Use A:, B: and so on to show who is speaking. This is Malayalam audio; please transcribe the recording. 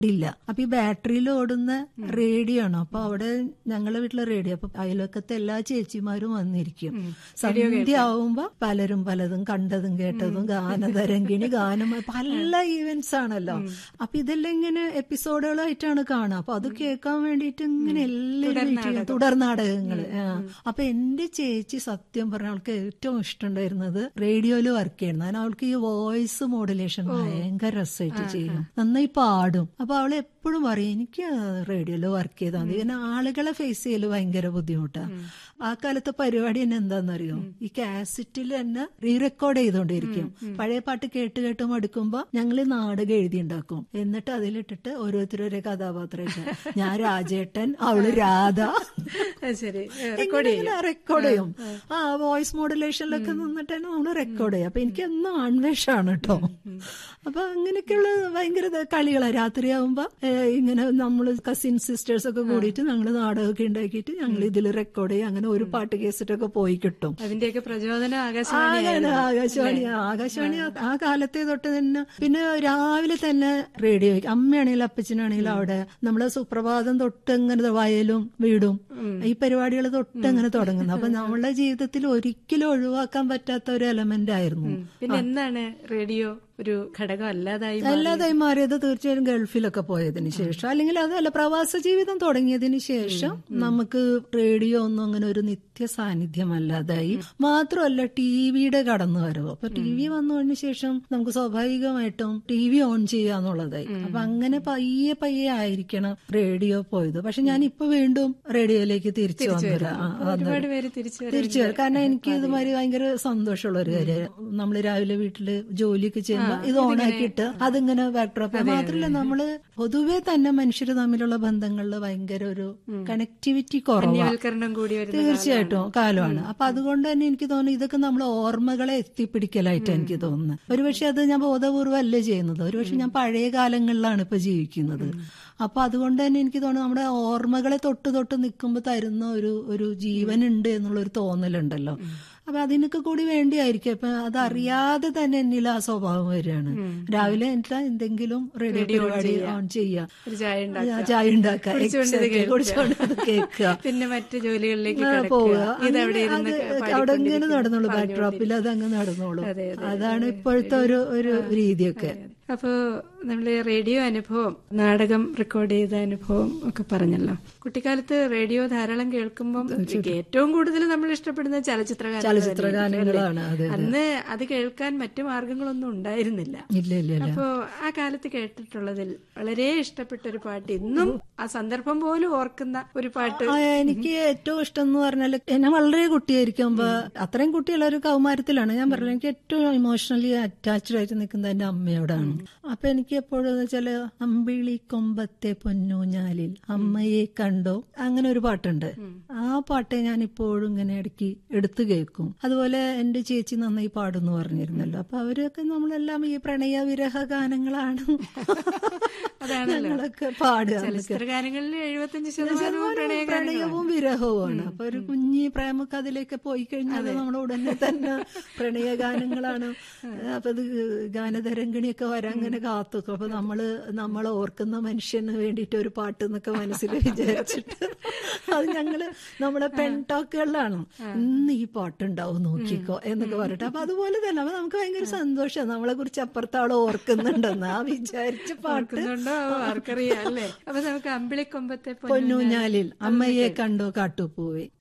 A: ഇല്ല അപ്പൊ ഈ ബാറ്ററിയിൽ ഓടുന്ന റേഡിയോ ആണ് അപ്പൊ അവിടെ ഞങ്ങളെ വീട്ടിലെ റേഡിയോ അപ്പൊ അയൽവക്കത്തെ എല്ലാ ചേച്ചിമാരും വന്നിരിക്കും സന്ധ്യ ആവുമ്പോ പലരും പലതും കണ്ടതും കേട്ടതും ഗാനതരംഗിണി ഗാനം പല ഈവന്റ്സ് ആണല്ലോ അപ്പൊ ഇതെല്ലാം ഇങ്ങനെ എപ്പിസോഡുകളായിട്ടാണ് കാണുക അപ്പൊ അത് കേൾക്കാൻ വേണ്ടിയിട്ട് ഇങ്ങനെ എല്ലാവരും വെയിറ്റ് ചെയ്യും. തുടർ നാടകങ്ങള് ആ. അപ്പൊ എന്റെ ചേച്ചി സത്യം പറഞ്ഞ അവൾക്ക് ഏറ്റവും ഇഷ്ടമുണ്ടായിരുന്നത് റേഡിയോയിൽ വർക്ക് ചെയ്യുന്നത് കാരണം അവൾക്ക് ഈ വോയിസ് മോഡുലേഷൻ ഭയങ്കര രസമായിട്ട് ചെയ്യും നന്നായി പാടും അപ്പൊ അവൾ എപ്പോഴും പറയും എനിക്ക് റേഡിയോയിൽ വർക്ക് ചെയ്താൽ മതി കാരണം ആളുകളെ ഫേസ് ചെയ്യല് ഭയങ്കര ബുദ്ധിമുട്ടാണ് ആ കാലത്തെ പരിപാടി തന്നെ എന്താണെന്നറിയോ ഈ കാസറ്റിൽ തന്നെ റീ റെക്കോർഡ് ചെയ്തോണ്ടിരിക്കും പഴയ പാട്ട് കേട്ട് കേട്ട് മടുക്കുമ്പോ ഞങ്ങൾ നാടകം എഴുതിയുണ്ടാക്കും എന്നിട്ട് അതിലിട്ടിട്ട് ഓരോരുത്തരൊരേ കഥാപാത്രം ഇടും. ഞാൻ രാജേട്ടൻ അവള് രാധ
B: അത് ശരി
A: ഇങ്ങനെ റെക്കോർഡ് ചെയ്യും ആ വോയിസ് മോഡുലേഷനിലൊക്കെ നിന്നിട്ട് തന്നെ നമ്മള് റെക്കോർഡ് ചെയ്യും അപ്പൊ എനിക്ക് എന്നും ആൺവേഷാണ് കേട്ടോ അപ്പൊ അങ്ങനെയൊക്കെയുള്ള ഭയങ്കര ഇത് കളികളാ രാത്രിയാവുമ്പോ ഏഹ്, ഇങ്ങനെ നമ്മള് കസിൻ സിസ്റ്റേഴ്സ് ഒക്കെ കൂടിയിട്ട് ഞങ്ങള് നാടകമൊക്കെ ഉണ്ടാക്കിയിട്ട് ഞങ്ങൾ ഇതിൽ റെക്കോർഡ് ചെയ്യും അങ്ങനെ ഒരു പാട്ട് കേസിട്ടൊക്കെ പോയി കിട്ടും
B: അതിന്റെയൊക്കെ പ്രചോദനം
A: ആ,
B: ആകാശവാണി
A: അങ്ങനെ ആകാശവാണി ആകാശവാണി ആ- ആ കാലത്തെ തൊട്ട് തന്നെ പിന്നെ രാവിലെ തന്നെ റേഡിയോ അമ്മയാണെങ്കിലും അപ്പച്ചനാണെങ്കിലും അവിടെ നമ്മളെ സുപ്രഭാതം തൊട്ട് ഇങ്ങനെ വയലും വീടും ഈ പരിപാടികൾ തൊട്ട് അങ്ങനെ തുടങ്ങുന്നു അപ്പൊ നമ്മളുടെ ജീവിതത്തിൽ ഒരിക്കലും ഒഴിവാക്കാൻ പറ്റാത്ത ഒരു എലമെന്റ് ആയിരുന്നു
B: പിന്നെ എന്താണ് റേഡിയോ ഒരു ഘടകം അല്ലാതായി മാറിയത്?
A: അല്ലാതായി മാറിയത് തീർച്ചയായും ഗൾഫിലൊക്കെ പോയതിന് ശേഷം അല്ലെങ്കിൽ അതല്ല പ്രവാസ ജീവിതം തുടങ്ങിയതിന് ശേഷം നമുക്ക് റേഡിയോ ഒന്നും അങ്ങനെ ഒരു നിത്യ സാന്നിധ്യമല്ലാതായി മാത്രമല്ല ടി വിയുടെ കടന്നു വരവ് അപ്പൊ ടി വി വന്നതിന് ശേഷം നമുക്ക് സ്വാഭാവികമായിട്ടും ടി വി ഓൺ ചെയ്യാന്നുള്ളതായി അപ്പൊ അങ്ങനെ പയ്യെ പയ്യെ ആയിരിക്കണം റേഡിയോ പോയത് പക്ഷെ ഞാൻ ഇപ്പൊ വീണ്ടും റേഡിയോയിലേക്ക് തിരിച്ചു വന്നില്ല ആ,
B: ഒരുപാട് പേര് തിരിച്ചു വരും
A: തിരിച്ചു വരും കാരണം എനിക്ക് ഇതുമാതിരി ഭയങ്കര സന്തോഷമുള്ള ഒരു കാര്യം നമ്മൾ രാവിലെ വീട്ടില് ജോലിയൊക്കെ ചെയ്യുമ്പോൾ ഇത് ഓണാക്കിയിട്ട് അതിങ്ങനെ ബാക്ക്ഡ്രോപ്പ് മാത്രമല്ല നമ്മള് പൊതുവെ തന്നെ മനുഷ്യർ തമ്മിലുള്ള ബന്ധങ്ങളിൽ ഭയങ്കര ഒരു കണക്ടിവിറ്റി കുറവാണ്
B: വൽക്കരണം കൂടി വരുന്ന
A: തീർച്ചയായിട്ടും കാലമാണ് അപ്പൊ അതുകൊണ്ട് തന്നെ എനിക്ക് തോന്നുന്നു ഇതൊക്കെ നമ്മൾ ഓർമ്മകളെ എത്തിപ്പിടിക്കലായിട്ട് എനിക്ക് തോന്നുന്നത് ഒരുപക്ഷെ അത് ഞാൻ ബോധപൂർവ്വം അല്ല ചെയ്യുന്നത് ഒരുപക്ഷെ ഞാൻ പഴയ കാലങ്ങളിലാണ് ഇപ്പൊ ജീവിക്കുന്നത് അപ്പൊ അതുകൊണ്ട് തന്നെ എനിക്ക് തോന്നുന്നു നമ്മുടെ ഓർമ്മകളെ തൊട്ട് തൊട്ട് നിൽക്കുമ്പോൾ തരുന്ന ഒരു ഒരു ജീവനുണ്ട് എന്നുള്ള ഒരു തോന്നലുണ്ടല്ലോ അപ്പൊ അതിനൊക്കെ കൂടി വേണ്ടിയായിരിക്കും അപ്പൊ അതറിയാതെ തന്നെ എന്നിൽ ആ സ്വഭാവം വരികയാണ് രാവിലെ എനിക്ക് എന്തെങ്കിലും റേഡിയോ പരിപാടി ഓൺ ചെയ്യാം
B: ഒരു ചായ ഉണ്ടാക്കുക.
A: ആ, ചായ ഉണ്ടാക്കുക
B: കുടിച്ചുകൊണ്ട് ഇത്
A: Exactly.
B: കേൾക്കുക.
A: കുടിച്ചുകൊണ്ട് ഇത് കേൾക്കുക
B: പിന്നെ മറ്റ് ജോലികളിലേക്ക്
A: ആ,
B: കടക്കുക.
A: പോവുക
B: ഇത് അവിടെ
A: അങ്ങനെ
B: ഇരുന്ന്
A: അത് അവിടെ ഇങ്ങനെ നടന്നോളൂ ബാക്ക് ഡ്രോപ്പിൽ അത് അങ്ങ് നടന്നോളൂ അതാണ് ഇപ്പോഴത്തെ ഒരു ഒരു രീതിയൊക്കെ
B: അപ്പോ നമ്മള് റേഡിയോ അനുഭവം നാടകം റെക്കോർഡ് ചെയ്ത അനുഭവം ഒക്കെ പറഞ്ഞല്ലോ കുട്ടിക്കാലത്ത് റേഡിയോ ധാരാളം കേൾക്കുമ്പോൾ ഏറ്റവും കൂടുതൽ നമ്മൾ ഇഷ്ടപ്പെടുന്ന ചലച്ചിത്ര ഗാനങ്ങൾ
A: ചലച്ചിത്ര
B: തന്നെയായിരിക്കും,
A: ഗാനങ്ങളാണ്,
B: അല്ലേ?
A: അതെ,
B: അന്ന് അത് കേൾക്കാൻ മറ്റു മാർഗങ്ങളൊന്നും ഉണ്ടായിരുന്നില്ല
A: ഇല്ല ഇല്ല ഇല്ല
B: അപ്പോ ആ കാലത്ത് കേട്ടിട്ടുള്ളതിൽ വളരെ ഇഷ്ടപ്പെട്ട ഒരു പാട്ട് ഇന്നും ആ സന്ദർഭം പോലും ഓർക്കുന്ന ഒരു പാട്ട്
A: ആ, എനിക്ക് ഏറ്റവും ഇഷ്ടം എന്ന് പറഞ്ഞാൽ എന്നെ വളരെ കുട്ടിയായിരിക്കുമ്പോ അത്രയും കുട്ടിയുള്ള ഒരു കൗമാരത്തിലാണ് ഞാൻ പറഞ്ഞത് എനിക്ക് ഏറ്റവും ഇമോഷണലി അറ്റാച്ച്ഡ് ആയിട്ട് നിൽക്കുന്നത് എന്റെ അമ്മയോടാണ് അപ്പൊ എനിക്ക് എപ്പോഴും എന്ന് വെച്ചാല് അമ്പിളി കൊമ്പത്തെ പൊന്നൂഞ്ഞാലിൽ അമ്മയെ കണ്ടോ അങ്ങനെ ഒരു പാട്ടുണ്ട് ആ പാട്ട് ഞാൻ ഇപ്പോഴും ഇങ്ങനെ ഇടയ്ക്ക് എടുത്തു കേൾക്കും അതുപോലെ എന്റെ ചേച്ചി നന്നായി പാടുന്നു പറഞ്ഞിരുന്നല്ലോ അപ്പൊ അവരൊക്കെ നമ്മളെല്ലാം ഈ പ്രണയ വിരഹ ഗാനങ്ങളാണ് ഞങ്ങളൊക്കെ പാടുക
B: ചലച്ചിത്ര ഗാനങ്ങളിൽ എഴുപത്തഞ്ച് ശതമാനവും പ്രണയ
A: പ്രണയവും വിരഹവുമാണ് അപ്പൊ ഒരു കുഞ്ഞി പ്രേമക്ക് അതിലേക്ക് പോയി കഴിഞ്ഞാൽ നമ്മൾ ഉടനെ തന്നെ പ്രണയഗാനങ്ങളാണ് അപ്പൊ ഇത് ഗാനതരംഗിണിയൊക്കെ വരാൻ അങ്ങനെ കാത്തുക്കും അപ്പൊ നമ്മള് നമ്മളെ ഓർക്കുന്ന മനുഷ്യന് വേണ്ടിയിട്ട് ഒരു പാട്ട് എന്നൊക്കെ മനസ്സിൽ വിചാരിച്ചിട്ട് അത് ഞങ്ങള് നമ്മുടെ പെൺടോക്കുകളിലാണ് ഇന്ന് ഈ പാട്ടുണ്ടാവും നോക്കിക്കോ എന്നൊക്കെ പറഞ്ഞിട്ട് അപ്പൊ അതുപോലെ തന്നെ അപ്പൊ നമുക്ക് ഭയങ്കര സന്തോഷം നമ്മളെ കുറിച്ച് അപ്പുറത്താളെ ഓർക്കുന്നുണ്ടെന്ന് ആ വിചാരിച്ച പാട്ട്
B: ഓർക്കുന്നുണ്ടോ ആർക്കറിയാം അല്ലേ അപ്പൊ നമുക്ക് അമ്പിളിക്കൊമ്പത്തെ പൊന്നു
A: പൊന്നൂഞ്ഞാലിൽ അമ്മയെ കണ്ടോ കാട്ടുപൂവേ